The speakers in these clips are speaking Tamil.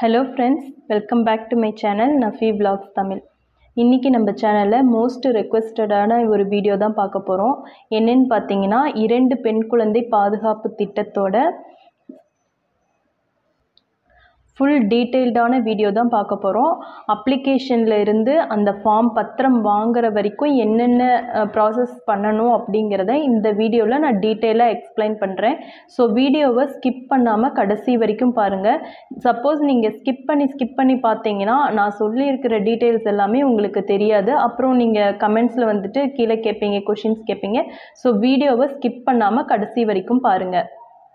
hello friends welcome back to my channel Nafi vlogs Tamil இன்றைக்கி நம்ம சேனலில் மோஸ்ட் ரெக்வெஸ்டடான ஒரு வீடியோ தான் பார்க்க போகிறோம் என்னன்னு பார்த்தீங்கன்னா இரண்டு பெண் குழந்தை பாதுகாப்பு திட்டத்தோட ஃபுல் டீட்டெயில்டான வீடியோ தான் பார்க்க போகிறோம் அப்ளிகேஷனில் இருந்து அந்த ஃபார்ம் பத்திரம் வாங்குற வரைக்கும் என்னென்ன ப்ராசஸ் பண்ணணும் அப்படிங்கிறத இந்த வீடியோவில் நான் டீட்டெயிலாக எக்ஸ்பிளைன் பண்ணுறேன் ஸோ வீடியோவை ஸ்கிப் பண்ணாமல் கடைசி வரைக்கும் பாருங்கள் சப்போஸ் நீங்கள் ஸ்கிப் பண்ணி ஸ்கிப் பண்ணி பார்த்தீங்கன்னா நான் சொல்லியிருக்கிற டீட்டெயில்ஸ் எல்லாமே உங்களுக்கு தெரியாது அப்புறம் நீங்கள் கமெண்ட்ஸில் வந்துட்டு கீழே கேட்பீங்க கொஷின்ஸ் கேட்பீங்க ஸோ வீடியோவை ஸ்கிப் பண்ணாமல் கடைசி வரைக்கும் பாருங்கள்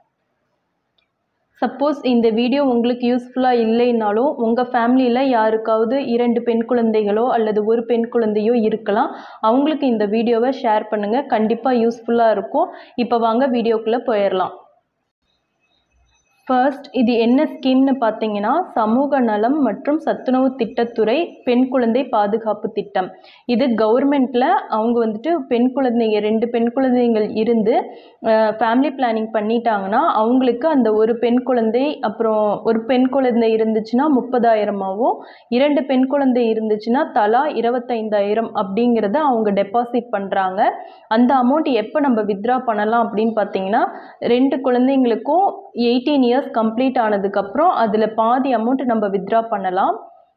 சப்போஸ் இந்த வீடியோ உங்களுக்கு யூஸ்ஃபுல்லாக இல்லைனாலும் உங்கள் ஃபேமிலியில் யாருக்காவது இரண்டு பெண் குழந்தைகளோ அல்லது ஒரு பெண் குழந்தையோ இருக்கலாம் அவங்களுக்கு இந்த வீடியோவை ஷேர் பண்ணுங்கள் கண்டிப்பாக யூஸ்ஃபுல்லாக இருக்கும் இப்போ வாங்க வீடியோக்குள்ளே போயிடலாம் ஃபர்ஸ்ட் இது என்ன ஸ்கீம்னு பார்த்தீங்கன்னா சமூக நலம் மற்றும் சத்துணவு திட்டத்துறை பெண் குழந்தை பாதுகாப்பு திட்டம் இது கவர்மெண்ட்டில் அவங்க வந்துட்டு பெண் குழந்தைங்க ரெண்டு பெண் குழந்தைகள் இருந்து ஃபேமிலி பிளானிங் பண்ணிட்டாங்கன்னா அவங்களுக்கு அந்த ஒரு பெண் குழந்தை அப்புறம் ஒரு பெண் குழந்தை இருந்துச்சுன்னா முப்பதாயிரமாகவும் இரண்டு பெண் குழந்தை இருந்துச்சுன்னா தலா இருபத்தைந்தாயிரம் அப்படிங்கிறத அவங்க டெபாசிட் பண்ணுறாங்க அந்த அமௌண்ட் எப்போ நம்ம வித்ட்ரா பண்ணலாம் அப்படின்னு பார்த்தீங்கன்னா ரெண்டு குழந்தைங்களுக்கும் எயிட்டீன் இயர்ஸ் கம்ப்ளீட் ஆனதுக்கப்புறம் அதில் பாதி அமௌண்ட் நம்ம வித்ட்ரா பண்ணலாம்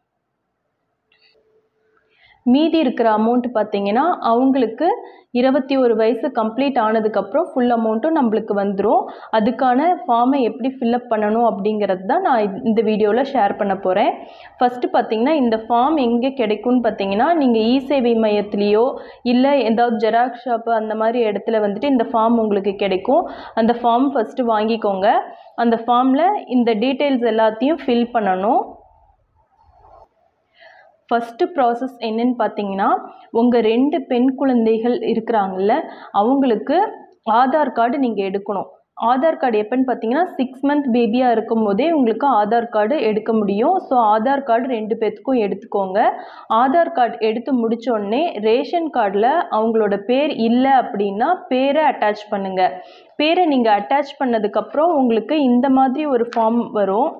மீதி இருக்கிற அமௌண்ட் பார்த்தீங்கன்னா அவங்களுக்கு இருபத்தி ஒரு வயசு கம்ப்ளீட் ஆனதுக்கப்புறம் ஃபுல் அமௌண்ட்டும் நம்மளுக்கு வந்துடும் அதுக்கான ஃபார்மை எப்படி ஃபில்அப் பண்ணணும் அப்படிங்கிறது தான் நான் இந்த வீடியோவில் ஷேர் பண்ண போகிறேன் ஃபஸ்ட்டு பார்த்தீங்கன்னா இந்த ஃபார்ம் எங்கே கிடைக்கும்னு பார்த்தீங்கன்னா நீங்கள் இ சேவை மையத்துலேயோ இல்லை ஏதாவது ஜெராக்ஸ் ஷாப்பு அந்த மாதிரி இடத்துல வந்துட்டு இந்த ஃபார்ம் உங்களுக்கு கிடைக்கும் அந்த ஃபார்ம் ஃபஸ்ட்டு வாங்கிக்கோங்க அந்த ஃபார்மில் இந்த டீட்டெயில்ஸ் எல்லாத்தையும் ஃபில் பண்ணணும் ஃபஸ்ட்டு ப்ராசஸ் என்னன்னு பார்த்தீங்கன்னா உங்கள் ரெண்டு பெண் குழந்தைகள் இருக்கிறாங்கல்ல அவங்களுக்கு ஆதார் கார்டு நீங்கள் எடுக்கணும் ஆதார் கார்டு எப்போன்னு பார்த்தீங்கன்னா சிக்ஸ் மந்த் பேபியாக இருக்கும் போதே உங்களுக்கு ஆதார் கார்டு எடுக்க முடியும் ஸோ ஆதார் கார்டு ரெண்டு பேர்த்துக்கும் எடுத்துக்கோங்க ஆதார் கார்டு எடுத்து முடித்தோடனே ரேஷன் கார்டில் அவங்களோட பேர் இல்லை அப்படின்னா பேரை அட்டாச் பண்ணுங்கள் பேரை நீங்கள் அட்டாச் பண்ணதுக்கப்புறம் உங்களுக்கு இந்த மாதிரி ஒரு ஃபார்ம் வரும்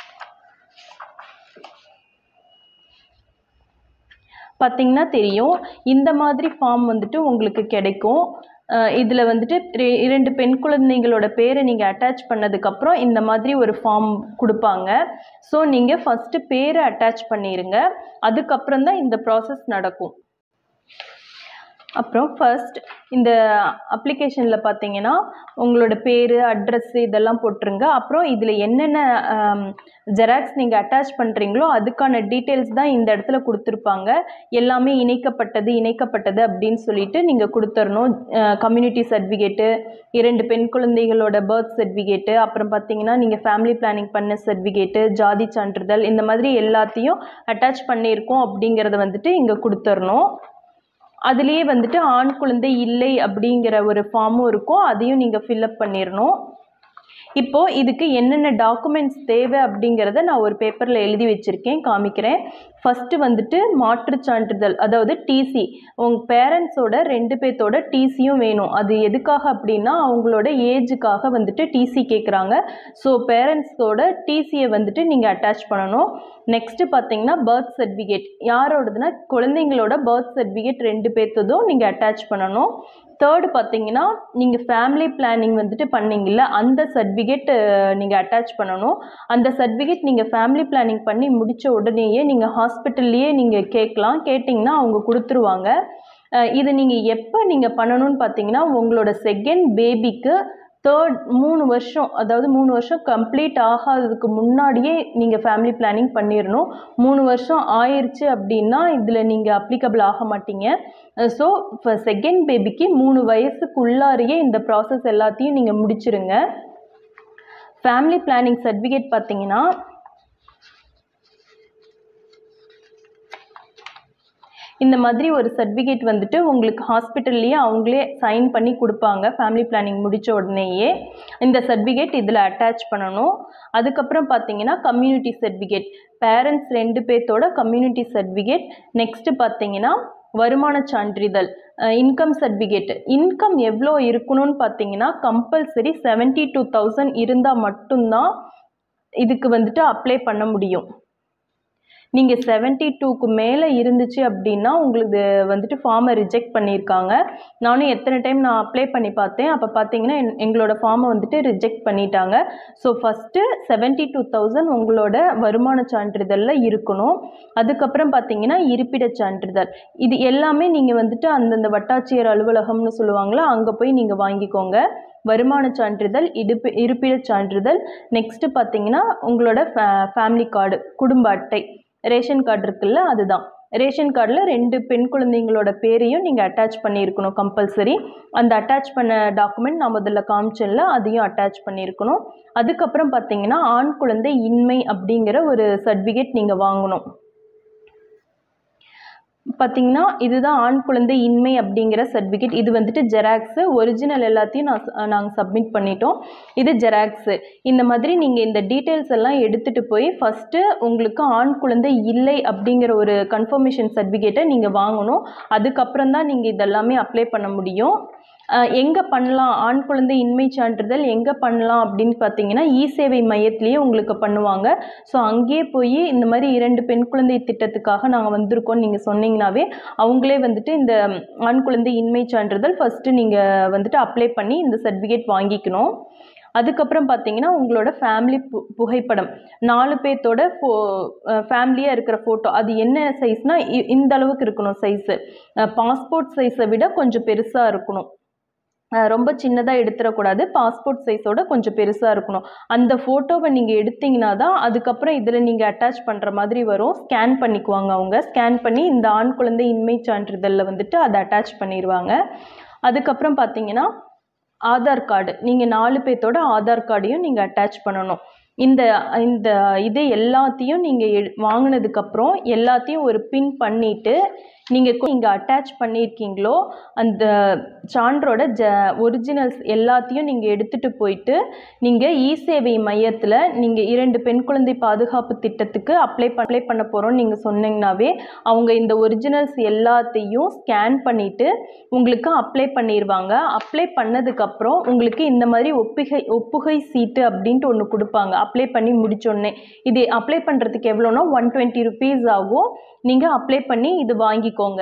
பார்த்திங்கன்னா தெரியும் இந்த மாதிரி ஃபார்ம் வந்துட்டு உங்களுக்கு கிடைக்கும் இதில் வந்துட்டு இரண்டு பெண் குழந்தைங்களோட பேரை நீங்கள் அட்டாச் பண்ணதுக்கப்புறம் இந்த மாதிரி ஒரு ஃபார்ம் கொடுப்பாங்க ஸோ நீங்கள் ஃபஸ்ட்டு பேரை அட்டாச் பண்ணிடுங்க அதுக்கப்புறம் தான் இந்த ப்ராசஸ் நடக்கும் அப்புறம் ஃபர்ஸ்ட் இந்த அப்ளிகேஷனில் பார்த்தீங்கன்னா உங்களோட பேர் அட்ரஸ் இதெல்லாம் போட்டுருங்க அப்புறம் இதில் என்னென்ன ஜெராக்ஸ் நீங்கள் அட்டாச் பண்ணுறீங்களோ அதுக்கான டீட்டெயில்ஸ் தான் இந்த இடத்துல கொடுத்துருப்பாங்க எல்லாமே இணைக்கப்பட்டது இணைக்கப்பட்டது அப்படின்னு சொல்லிட்டு நீங்கள் கொடுத்துடணும் கம்யூனிட்டி சர்டிஃபிகேட்டு இரண்டு பெண் குழந்தைகளோட பர்த் சர்டிஃபிகேட்டு அப்புறம் பார்த்தீங்கன்னா நீங்கள் ஃபேமிலி பிளானிங் பண்ண சர்டிஃபிகேட்டு ஜாதி சான்றிதழ் இந்த மாதிரி எல்லாத்தையும் அட்டாச் பண்ணியிருக்கோம் அப்படிங்கிறத வந்துட்டு இங்கே கொடுத்துடணும் அதுலேயே வந்துட்டு ஆண் குழந்தை இல்லை அப்படிங்கிற ஒரு ஃபார்மும் இருக்கும் அதையும் நீங்கள் ஃபில்அப் பண்ணிடணும் இப்போது இதுக்கு என்னென்ன டாக்குமெண்ட்ஸ் தேவை அப்படிங்கிறத நான் ஒரு பேப்பரில் எழுதி வச்சுருக்கேன் காமிக்கிறேன் ஃபஸ்ட்டு வந்துட்டு மாற்றுச் சான்றிதழ் அதாவது டிசி உங்கள் பேரண்ட்ஸோட ரெண்டு பேர்த்தோட டிசியும் வேணும் அது எதுக்காக அப்படின்னா அவங்களோட ஏஜுக்காக வந்துட்டு டிசி கேட்குறாங்க ஸோ பேரண்ட்ஸோட டிசியை வந்துட்டு நீங்கள் அட்டாச் பண்ணணும் நெக்ஸ்ட்டு பார்த்தீங்கன்னா பர்த் சர்டிஃபிகேட் யாரோடதுன்னா குழந்தைங்களோட பர்த் சர்டிஃபிகேட் ரெண்டு பேர்த்ததும் நீங்கள் அட்டாச் பண்ணணும் தேர்டு பார்த்தீங்கன்னா நீங்கள் ஃபேமிலி பிளானிங் வந்துட்டு பண்ணீங்கல்ல அந்த சர்டிஃபிகேட் நீங்கள் அட்டாச் பண்ணணும் அந்த சர்டிஃபிகேட் நீங்கள் ஃபேமிலி பிளானிங் பண்ணி முடித்த உடனேயே நீங்கள் ஹாஸ்பிட்டல்லையே நீங்கள் கேட்கலாம் கேட்டிங்கன்னா அவங்க கொடுத்துருவாங்க இது நீங்கள் எப்போ நீங்கள் பண்ணணும்னு பார்த்தீங்கன்னா உங்களோட செகண்ட் பேபிக்கு தேர்ட் மூணு வருஷம் அதாவது மூணு வருஷம் கம்ப்ளீட் ஆகாததுக்கு முன்னாடியே நீங்கள் ஃபேமிலி பிளானிங் பண்ணிடணும் மூணு வருஷம் ஆயிடுச்சு அப்படின்னா இதில் நீங்கள் அப்ளிகபிள் ஆக மாட்டீங்க ஸோ இப்போ செகண்ட் பேபிக்கு மூணு வயசுக்குள்ளாரையே இந்த ப்ராசஸ் எல்லாத்தையும் நீங்கள் முடிச்சிருங்க ஃபேமிலி பிளானிங் சர்டிஃபிகேட் பார்த்தீங்கன்னா இந்த மாதிரி ஒரு சர்டிஃபிகேட் வந்துட்டு உங்களுக்கு ஹாஸ்பிட்டல்லையே அவங்களே சைன் பண்ணி கொடுப்பாங்க ஃபேமிலி பிளானிங் முடித்த உடனேயே இந்த சர்டிஃபிகேட் இதில் அட்டாச் பண்ணணும் அதுக்கப்புறம் பார்த்தீங்கன்னா கம்யூனிட்டி சர்டிஃபிகேட் பேரண்ட்ஸ் ரெண்டு பேர்த்தோட கம்யூனிட்டி சர்டிஃபிகேட் நெக்ஸ்ட்டு பார்த்தீங்கன்னா வருமான சான்றிதழ் இன்கம் சர்டிஃபிகேட் இன்கம் எவ்வளோ இருக்கணும்னு பார்த்தீங்கன்னா கம்பல்சரி செவன்ட்டி டூ தௌசண்ட் இருந்தால் மட்டும்தான் இதுக்கு வந்துட்டு அப்ளை பண்ண முடியும் நீங்கள் செவன்ட்டி டூக்கு மேலே இருந்துச்சு அப்படின்னா உங்களுக்கு வந்துட்டு ஃபார்மை ரிஜெக்ட் பண்ணியிருக்காங்க நானும் எத்தனை டைம் நான் அப்ளை பண்ணி பார்த்தேன் அப்போ பார்த்தீங்கன்னா என்- எங்களோட ஃபார்மை வந்துட்டு ரிஜெக்ட் பண்ணிட்டாங்க so first seventy two thousand உங்களோட வருமான சான்றிதழில் இருக்கணும் அதுக்கப்புறம் பார்த்தீங்கன்னா இருப்பிடச் சான்றிதழ் இது எல்லாமே நீங்கள் வந்துட்டு அந்தந்த வட்டாட்சியர் அலுவலகம்னு சொல்லுவாங்களா அங்கே போய் நீங்கள் வாங்கிக்கோங்க வருமான சான்றிதழ் இடுப்பு இருப்பிடச் சான்றிதழ் நெக்ஸ்ட்டு பார்த்தீங்கன்னா உங்களோட ஃபேமிலி கார்டு குடும்ப அட்டை ரேஷன் கார்டு இருக்குல்ல அதுதான் ரேஷன் கார்டில் ரெண்டு பெண் குழந்தைங்களோட பேரையும் நீங்கள் அட்டாச் பண்ணியிருக்கணும் கம்பல்சரி அந்த அட்டாச் பண்ண டாக்குமெண்ட் நான் முதல்ல காமிச்சேன்ல அதையும் அட்டாச் பண்ணியிருக்கணும் அதுக்கப்புறம் பார்த்தீங்கன்னா ஆண் குழந்தை இன்மை அப்படிங்கிற ஒரு சர்டிஃபிகேட் நீங்கள் வாங்கணும் பார்த்தீங்கன்னா இதுதான் ஆண் குழந்தை இன்மை அப்படிங்கிற சர்டிஃபிகேட் இது வந்துட்டு ஜெராக்ஸு ஒரிஜினல் எல்லாத்தையும் நான் நாங்கள் சப்மிட் பண்ணிட்டோம் இது ஜெராக்ஸு இந்த மாதிரி நீங்கள் இந்த டீட்டெயில்ஸ் எல்லாம் எடுத்துகிட்டு போய் ஃபஸ்ட்டு உங்களுக்கு ஆண் குழந்தை இல்லை அப்படிங்கிற ஒரு கன்ஃபர்மேஷன் சர்டிஃபிகேட்டை நீங்கள் வாங்கணும் அதுக்கப்புறம் தான் நீங்கள் இதெல்லாமே அப்ளை பண்ண முடியும் எங்கே பண்ணலாம் ஆண் குழந்தை இன்மை சான்றிதழ் எங்கே பண்ணலாம் அப்படின்னு பார்த்தீங்கன்னா இ சேவை மையத்திலேயே உங்களுக்கு பண்ணுவாங்க ஸோ அங்கேயே போய் இந்த மாதிரி இரண்டு பெண் குழந்தை திட்டத்துக்காக நாங்கள் வந்திருக்கோம் நீங்கள் சொன்னீங்கன்னாவே அவங்களே வந்துட்டு இந்த ஆண் குழந்தை இன்மை சான்றிதழ் ஃபஸ்ட்டு நீங்கள் வந்துட்டு அப்ளை பண்ணி இந்த சர்டிஃபிகேட் வாங்கிக்கணும் அதுக்கப்புறம் பார்த்தீங்கன்னா உங்களோட ஃபேமிலி பு புகைப்படம் நாலு பேர்த்தோட ஃபோ ஃபேமிலியாக இருக்கிற ஃபோட்டோ அது என்ன சைஸ்னால் இந்த அளவுக்கு இருக்கணும் சைஸு பாஸ்போர்ட் சைஸை விட கொஞ்சம் பெருசாக இருக்கணும் அஹ் ரொம்ப சின்னதாக எடுத்துடக்கூடாது பாஸ்போர்ட் சைஸோட கொஞ்சம் பெருசாக இருக்கணும் அந்த ஃபோட்டோவை நீங்கள் எடுத்தீங்கன்னா தான் அதுக்கப்புறம் இதில் நீங்கள் அட்டாச் பண்ணுற மாதிரி வரும் ஸ்கேன் பண்ணிக்குவாங்க அவங்க ஸ்கேன் பண்ணி இந்த ஆண் குழந்தை இன்மை சான்றிதழில் வந்துட்டு அதை அட்டாச் பண்ணிடுவாங்க அதுக்கப்புறம் பார்த்தீங்கன்னா ஆதார் கார்டு நீங்கள் நாலு பேர்த்தோட ஆதார் கார்டையும் நீங்கள் அட்டாச் பண்ணணும் இந்த இந்த இது எல்லாத்தையும் நீங்கள் எ வாங்கினதுக்கப்புறம் எல்லாத்தையும் ஒரு பின் பண்ணிவிட்டு நீங்கள் இங்கே அட்டாச் பண்ணியிருக்கீங்களோ அந்த சான்றோட ஜ ஒரிஜினல்ஸ் எல்லாத்தையும் நீங்கள் எடுத்துகிட்டு போயிட்டு நீங்கள் இ சேவை மையத்தில் நீங்கள் இரண்டு பெண் குழந்தை பாதுகாப்பு திட்டத்துக்கு அப்ளை அப்ளை பண்ண போகிறோம் நீங்கள் சொன்னீங்கன்னாவே அவங்க இந்த ஒரிஜினல்ஸ் எல்லாத்தையும் ஸ்கேன் பண்ணிவிட்டு உங்களுக்கு அப்ளை பண்ணிடுவாங்க அப்ளை பண்ணதுக்கப்புறம் உங்களுக்கு இந்த மாதிரி ஒப்புகை ஒப்புகை சீட்டு அப்படின்ட்டு ஒன்று கொடுப்பாங்க அப்ளை பண்ணி முடிச்சோடனே இது அப்ளை பண்ணுறதுக்கு எவ்வளோனா ஒன் டுவெண்ட்டி ருபீஸ் ஆகும் நீங்கள் அப்ளை பண்ணி இது வாங்கிக்கோங்க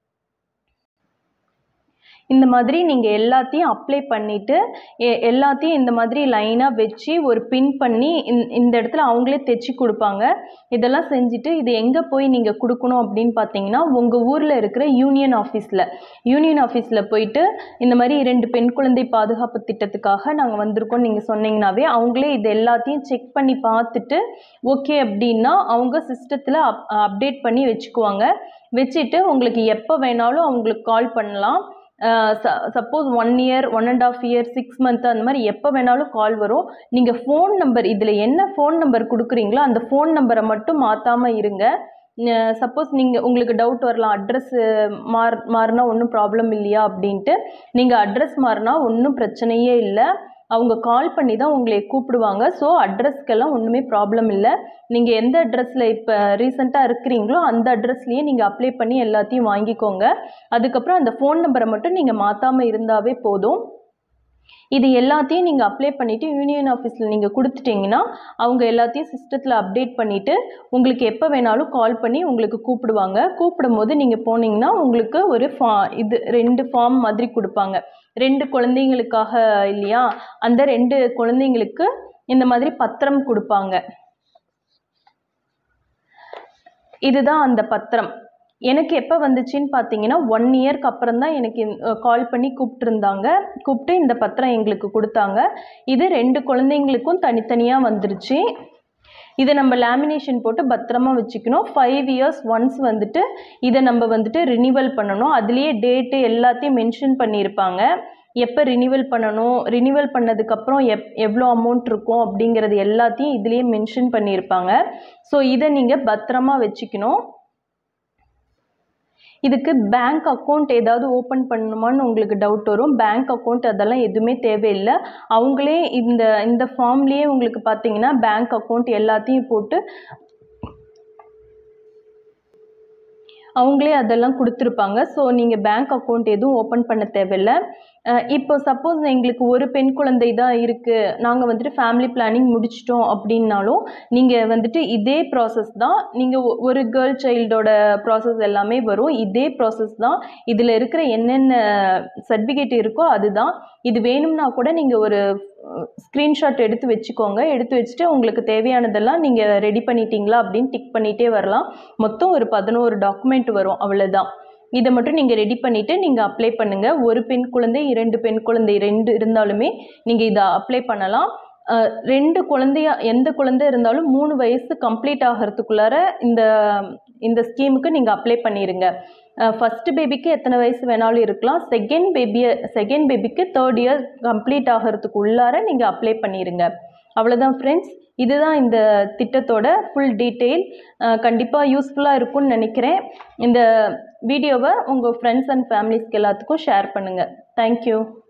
இந்த மாதிரி நீங்கள் எல்லாத்தையும் அப்ளை பண்ணிவிட்டு எல்லாத்தையும் இந்த மாதிரி லைனாக வச்சு ஒரு பின் பண்ணி இந்த இந்த இடத்துல அவங்களே தைச்சி கொடுப்பாங்க இதெல்லாம் செஞ்சுட்டு இது எங்கே போய் நீங்கள் கொடுக்கணும் அப்படின்னு பார்த்தீங்கன்னா உங்கள் ஊரில் இருக்கிற யூனியன் ஆஃபீஸில் யூனியன் ஆஃபீஸில் போயிட்டு இந்த மாதிரி ரெண்டு பெண் குழந்தை பாதுகாப்பு திட்டத்துக்காக நாங்கள் வந்திருக்கோம் நீங்கள் சொன்னீங்கன்னாவே அவங்களே இது எல்லாத்தையும் செக் பண்ணி பார்த்துட்டு ஓகே அப்படின்னா அவங்க சிஸ்டத்தில் அப் அப்டேட் பண்ணி வச்சுக்குவாங்க வச்சுட்டு உங்களுக்கு எப்போ வேணாலும் அவங்களுக்கு கால் பண்ணலாம் suppose one year one and half year six month அந்த மாதிரி எப்போ வேணாலும் கால் வரும் நீங்கள் ஃபோன் நம்பர் இதில் என்ன ஃபோன் நம்பர் கொடுக்குறீங்களோ அந்த ஃபோன் நம்பரை மட்டும் மாற்றாமல் இருங்க சப்போஸ் நீங்கள் உங்களுக்கு டவுட் வரலாம் அட்ரஸ் மாறு மாறினா ஒன்றும் ப்ராப்ளம் இல்லையா அப்படின்ட்டு நீங்கள் அட்ரஸ் மாறினா ஒன்றும் பிரச்சனையே இல்லை அவங்க கால் பண்ணி தான் உங்களை கூப்பிடுவாங்க ஸோ அட்ரஸ்க்கெல்லாம் ஒன்றுமே ப்ராப்ளம் இல்லை நீங்கள் எந்த அட்ரஸில் இப்போ ரீசெண்டாக இருக்கிறீங்களோ அந்த அட்ரஸ்லேயே நீங்கள் அப்ளை பண்ணி எல்லாத்தையும் வாங்கிக்கோங்க அதுக்கப்புறம் அந்த ஃபோன் நம்பரை மட்டும் நீங்கள் மாற்றாமல் இருந்தாவே போதும் இது எல்லாத்தையும் நீங்கள் அப்ளை பண்ணிவிட்டு யூனியன் ஆஃபீஸில் நீங்கள் கொடுத்துட்டிங்கன்னா அவங்க எல்லாத்தையும் சிஸ்டத்தில் அப்டேட் பண்ணிவிட்டு உங்களுக்கு எப்போ வேணாலும் கால் பண்ணி உங்களுக்கு கூப்பிடுவாங்க கூப்பிடும் போது நீங்கள் போனீங்கன்னா உங்களுக்கு ஒரு ஃபா இது ரெண்டு ஃபார்ம் மாதிரி கொடுப்பாங்க ரெண்டு குழந்தைங்களுக்காக இல்லையா அந்த ரெண்டு குழந்தைங்களுக்கு இந்த மாதிரி பத்திரம் கொடுப்பாங்க இதுதான் அந்த பத்திரம் எனக்கு எப்போ வந்துச்சுன்னு பார்த்தீங்கன்னா ஒன் இயர்க்கு அப்புறம் தான் எனக்கு கால் பண்ணி கூப்பிட்டுருந்தாங்க கூப்பிட்டு இந்த பத்திரம் எங்களுக்கு கொடுத்தாங்க இது ரெண்டு குழந்தைங்களுக்கும் தனித்தனியாக வந்துருச்சு இதை நம்ம லேமினேஷன் போட்டு பத்திரமா வச்சுக்கணும் ஃபைவ் இயர்ஸ் ஒன்ஸ் வந்துட்டு இதை நம்ம வந்துட்டு ரினிவல் பண்ணணும் அதுலேயே டேட்டு எல்லாத்தையும் மென்ஷன் பண்ணியிருப்பாங்க எப்போ ரினிவல் பண்ணணும் ரினிவல் பண்ணதுக்கப்புறம் எப் எவ்வளோ அமௌண்ட் இருக்கும் அப்படிங்கிறது எல்லாத்தையும் இதுலேயே மென்ஷன் பண்ணியிருப்பாங்க ஸோ இதை நீங்கள் பத்திரமா வச்சுக்கணும் இதுக்கு பேங்க் அக்கௌண்ட் ஏதாவது ஓப்பன் பண்ணணுமான்னு உங்களுக்கு டவுட் வரும் பேங்க் அக்கௌண்ட் அதெல்லாம் எதுவுமே தேவையில்லை அவங்களே இந்த இந்த ஃபார்ம்லேயே உங்களுக்கு பார்த்தீங்கன்னா பேங்க் அக்கௌண்ட் எல்லாத்தையும் போட்டு அவங்களே அதெல்லாம் கொடுத்துருப்பாங்க ஸோ நீங்கள் பேங்க் அக்கௌண்ட் எதுவும் ஓப்பன் பண்ண தேவையில்லை அஹ் இப்போ சப்போஸ் எங்களுக்கு ஒரு பெண் குழந்தை தான் இருக்குது நாங்கள் வந்துட்டு ஃபேமிலி பிளானிங் முடிச்சிட்டோம் அப்படின்னாலும் நீங்கள் வந்துட்டு இதே ப்ராசஸ் தான் நீங்கள் ஒரு கேர்ள் சைல்டோட ப்ராசஸ் எல்லாமே வரும் இதே ப்ராசஸ் தான் இதில் இருக்கிற என்னென்ன சர்டிஃபிகேட் இருக்கோ அதுதான் இது வேணும்னா கூட நீங்கள் ஒரு ஸ்க்ரீன்ஷாட் எடுத்து வச்சுக்கோங்க எடுத்து வச்சுட்டு உங்களுக்கு தேவையானதெல்லாம் நீங்கள் ரெடி பண்ணிட்டீங்களா அப்படின்னு டிக் பண்ணிகிட்டே வரலாம் மொத்தம் ஒரு பதினோரு டாக்குமெண்ட் வரும் அவ்வளோதான் இதை மட்டும் நீங்கள் ரெடி பண்ணிவிட்டு நீங்கள் அப்ளை பண்ணுங்கள் ஒரு பெண் குழந்தை இரண்டு பெண் குழந்தை ரெண்டு இருந்தாலுமே நீங்கள் இதை அப்ளை பண்ணலாம் அஹ் ரெண்டு குழந்தையா எந்த குழந்தை இருந்தாலும் மூணு வயசு கம்ப்ளீட் ஆகிறதுக்குள்ளார இந்த இந்த ஸ்கீமுக்கு நீங்கள் அப்ளை பண்ணிடுங்க ஃபஸ்ட்டு பேபிக்கு எத்தனை வயசு வேணாலும் இருக்கலாம் செகண்ட் பேபியை செகண்ட் பேபிக்கு தேர்ட் இயர் கம்ப்ளீட் ஆகிறதுக்கு உள்ளார நீங்கள் அப்ளை பண்ணிடுங்க அவ்வளோதான் ஃப்ரெண்ட்ஸ் இதுதான் இந்த திட்டத்தோட ஃபுல் டீட்டெயில் கண்டிப்பாக யூஸ்ஃபுல்லாக இருக்கும்னு நினைக்கிறேன் இந்த வீடியோவை உங்கள் ஃப்ரெண்ட்ஸ் அண்ட் ஃபேமிலிஸ்க்கு எல்லாத்துக்கும் ஷேர் பண்ணுங்கள் தேங்க்யூ